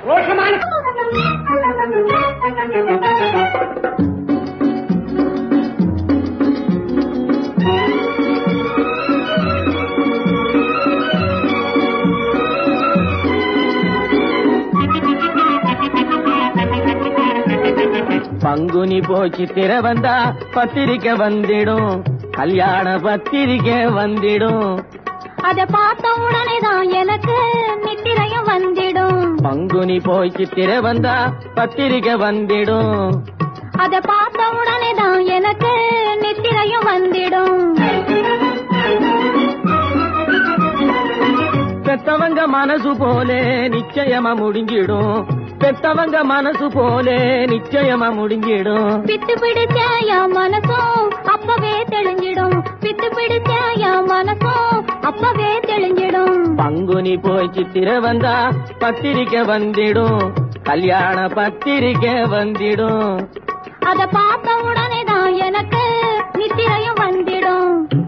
ரோஷமான பங்குனி போச்சு திற வந்தா பத்திரிக்கை வந்திடும் கல்யாண பத்திரிக்கை வந்திடும் அத பார்த்த உடனே தான் எனக்கு நித்திரையும் வந்திடும் பங்குனி போச்சு திற வந்தா பத்திரிக்கை வந்திடும் அத பார்த்த உடனே தான் எனக்கு நித்திரையும் வந்திடும் பெத்தவங்க மனசு போலே நிச்சயமா முடிஞ்சிடும் பெத்தவங்க மனசு போலே நிச்சயமா முடிஞ்சிடும் பித்து பிடிச்ச என் மனசும் அப்பவே தெளிஞ்சிடும் பித்து பிடிச்ச என் மனசும் அப்பவே தெளிஞ்சிடும் பங்குனி போய் சித்திர வந்தா பத்திரிக்கை வந்திடும் கல்யாண பத்திரிக்கை வந்திடும் அத பார்த்த உடனே தான் எனக்கு நித்திரையும் வந்திடும்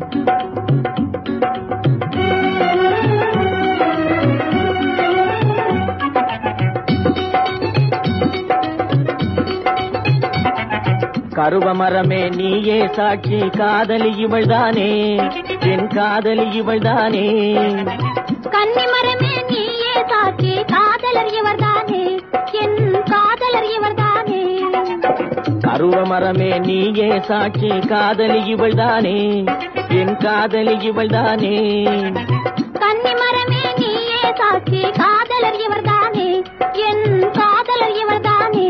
கருவ மரமே நீயே சாட்சி காதலி இவள்தானே என் காதலி இவள்தானே கன்னிமரமே நீயே சாட்சி காதலர் இவர்தானே என் காதலர் இவர்தானே கருவ மரமே நீயே சாட்சி காதலி இவள்தானே என் காதலி இவள்தானே கன்னிமரமே நீயே சாட்சி காதலர் இவர்தானே என் காதலர் இவர்தானே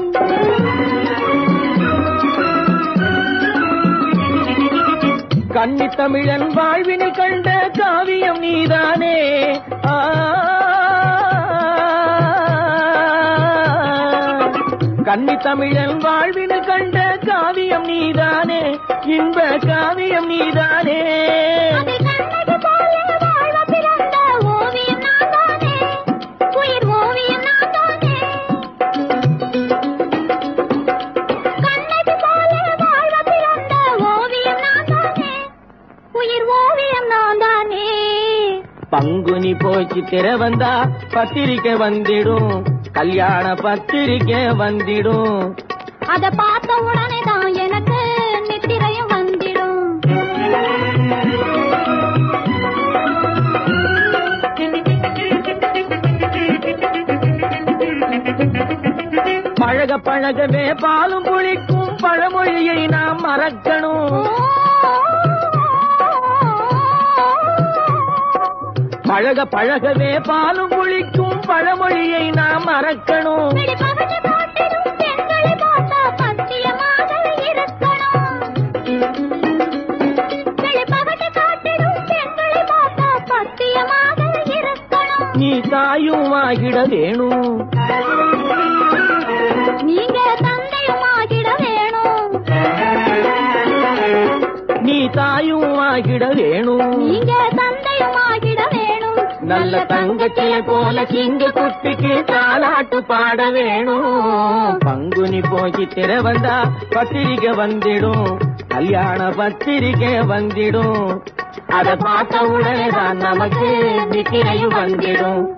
கன்னி தமிழன் வாழ்வினில் கண்ட காவியம் நீதானே ஆ. கன்னி தமிழன் வாழ்வினில் கண்ட காவியம் நீதானே இன்ப காவியம் நீதானே அதில் கண்ணகி போல வாழ்வ பிறந்த ஓவியம் நான்தானே உயிர் ஓவியம் நான்தானே கண்ணகி போல வாழ்வ பிறந்த ஓவியம் நான்தானே உயிர் ஓவியம் நான்தானே பங்குனி போச்சு திற வந்தா பத்திரிக்கை வந்திடும் கல்யாண பத்திரிக்கை வந்திடும் அத பார்த்த உடனே தான் எனக்கு நித்திரையும் வந்திடும் பழக பழகவே பாலும் புளிக்கும் பழமொழியை நாம் மறக்கணும் பழக பழகவே பாலும் புளிக்கும் பழமொழியை நாம் மறக்கணும் வெளிப்பகட்டு காட்டிலும் பெண்களை பார்த்தா பத்தியமாக இருக்கணும் வெளிப்பகட்டு காட்டிலும் பெண்களை பார்த்தா பத்தியமாக இருக்கணும் நீ தாயும் ஆகிட வேணும் நீங்க தந்தையும் ஆகிட வேணும் நீ தாயும் ஆகிட வேணும் நீங்க தந்தையும் ஆகிட வேணும் நல்ல தங்கச்சியை போல சிங்க குட்டிக்கு தாலாட்டு பாட வேணும் பங்குனி போய் திற வந்தா பத்திரிக்கை வந்திடும் கல்யாண பத்திரிக்கை வந்திடும் அத பார்த்த உடனே தான் நமக்கு நித்திரையும் வந்திடும்